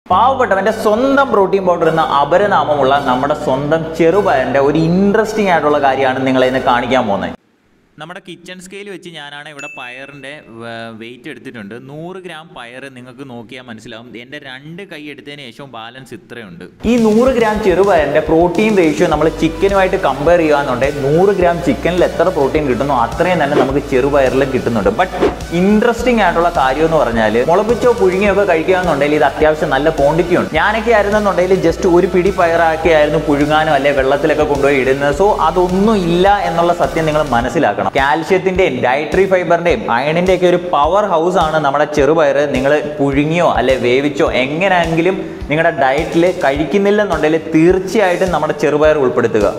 പാവപ്പെട്ടവന്റെ സ്വന്തം protein powder എന്ന അപരനാമമുള്ള നമ്മുടെ സ്വന്തം ചെറുപയറിന്റെ ഒരു ഇൻട്രസ്റ്റിംഗ് ആയിട്ടുള്ള കാര്യമാണ് നിങ്ങളെ ഇന്ന് കാണിക്കാൻ പോകുന്നത് നമ്മുടെ കിച്ചൺ സ്കെയിൽ വെച്ച് ഞാനാണ് ഇവിടെ പയറിൻ്റെ വെയിറ്റ് എടുത്തിട്ടുണ്ട് നൂറ് ഗ്രാം പയർ നിങ്ങൾക്ക് നോക്കിയാൽ മനസ്സിലാവും എൻ്റെ രണ്ട് കൈ എടുത്തതിന് ശേഷം ബാലൻസ് ഇത്രയുണ്ട് ഈ നൂറ് ഗ്രാം ചെറുപയറിൻ്റെ പ്രോട്ടീൻ റേഷ്യോ നമ്മൾ ചിക്കനുമായിട്ട് കമ്പയർ ചെയ്യുകയാണെന്നുണ്ടെങ്കിൽ നൂറ് ഗ്രാം ചിക്കനിൽ എത്ര പ്രോട്ടീൻ കിട്ടുന്നു അത്രയും തന്നെ നമുക്ക് ചെറുപയറിൽ കിട്ടുന്നുണ്ട് ബട്ട് ഇൻട്രസ്റ്റിംഗ് ആയിട്ടുള്ള കാര്യം എന്ന് പറഞ്ഞാൽ മുളപ്പിച്ചോ പുഴുങ്ങിയോ ഒക്കെ കഴിക്കുകയാണെന്നുണ്ടെങ്കിൽ ഇത് അത്യാവശ്യം നല്ല ക്വാണ്ടിറ്റി ഉണ്ട് ഞാനൊക്കെ ആയിരുന്നെന്നുണ്ടെങ്കിൽ ജസ്റ്റ് ഒരു പിടി പയറാക്കി ആയിരുന്നു പുഴുങ്ങാനോ അല്ലെ വെള്ളത്തിലൊക്കെ കൊണ്ടുപോയി ഇടുന്നത് സോ അതൊന്നും ഇല്ല എന്നുള്ള സത്യം നിങ്ങൾ മനസ്സിലാക്കണം കാൽഷ്യത്തിന്റെയും ഡയറ്ററി ഫൈബറിന്റെയും അയണിന്റെ ഒക്കെ ഒരു പവർ ഹൗസ് ആണ് നമ്മുടെ ചെറുപയർ നിങ്ങൾ പുഴുങ്ങിയോ അല്ലെ വേവിച്ചോ എങ്ങനെയെങ്കിലും നിങ്ങളുടെ ഡയറ്റിൽ കഴിക്കുന്നില്ലെന്നുണ്ടെങ്കിൽ തീർച്ചയായിട്ടും നമ്മുടെ ചെറുപയർ ഉൾപ്പെടുത്തുക